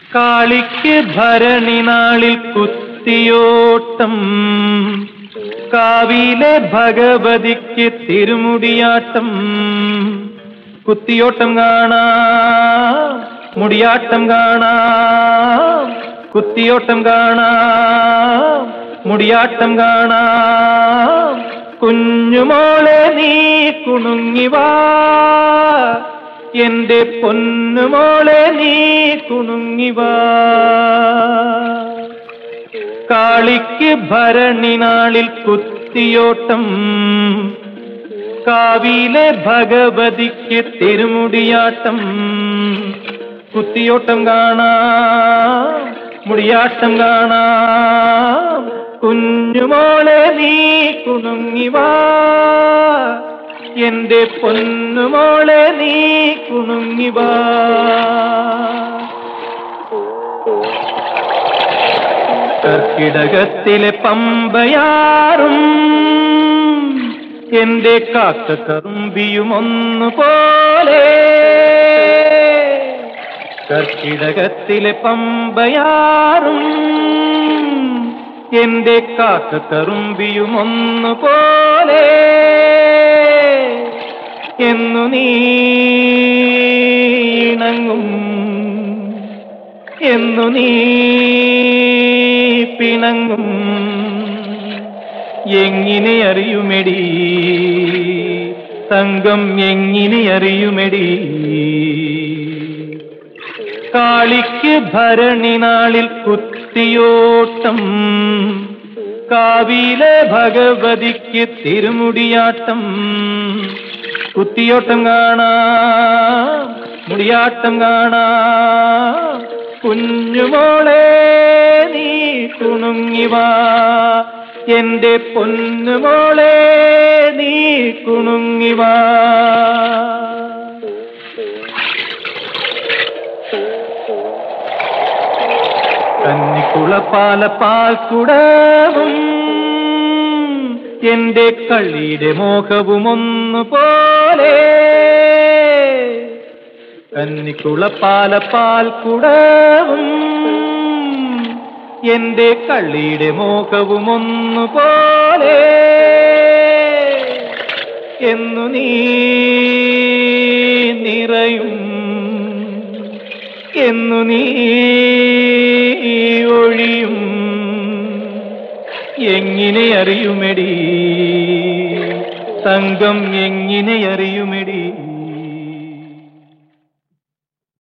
കാളിക്ക് ഭരണി നാളിൽ കുത്തിയോട്ടം കാവിലെ ഭഗവതിക്ക് തിരുമുടിയാട്ടം കുത്തിയോട്ടം കാണാം മുടിയാട്ടം കാണാം കുത്തിയോട്ടം കാണാം മുടിയാട്ടം കാണാം കുഞ്ഞുമോളെ നീ കുണുങ്ങിവാ എന്റെ പൊന്നുമോളെ നീ കുണുങ്ങിവാ കാളിക്ക് ഭരണി നാളിൽ കുത്തിയോട്ടം കാവിലെ ഭഗവതിക്ക് തിരുമുടിയാട്ടം കുത്തിയോട്ടം കാണാം മുടിയാട്ടം കാണാം കുഞ്ഞുമോളെ നീ കുണുങ്ങിവാ എന്റെ പൊന്നുമോളെ നീ കുണുങ്ങിവാ കർക്കിടകത്തിലെ പമ്പയാറും എന്റെ കാക്ക കറുമ്പിയും ഒന്നുപോലെ കർക്കിടകത്തിലെ പമ്പയാറും എന്റെ കാക്ക കറുമ്പിയും ഒന്നുപോലെ എന്നു നീണങ്ങും എന്നു നീ പിണങ്ങും എങ്ങിനെ അറിയുമെടി തങ്കം എങ്ങിനെ അറിയുമെടി കാളിക്ക് ഭരണി നാളിൽ കുത്തിയോട്ടം കാവിലെ ഭഗവതിക്ക് തിരുമുടിയാട്ടം കുത്തിയോട്ടം കാണാം മുടിയാട്ടം കാണാം കുഞ്ഞുമോളെ നീ കുണുങ്ങിവാ എന്റെ പൊന്നുമോളെ നീ കുണുങ്ങിവാ കന്നിക്കുളപ്പാല പാൽക്കുടവും എന്റെ കള്ളിയുടെ മോഹവും ഒന്നുപോലെ കന്നിക്കുളപ്പാല പാൽക്കുടവും എന്റെ കള്ളിയുടെ മോഹവും ഒന്നുപോലെ എന്നു നീ നിറയും എന്നു നീ ഒഴിയും എങ്ങിനെ അറിയുമെടി തങ്കം എങ്ങിനെ അറിയുമെടി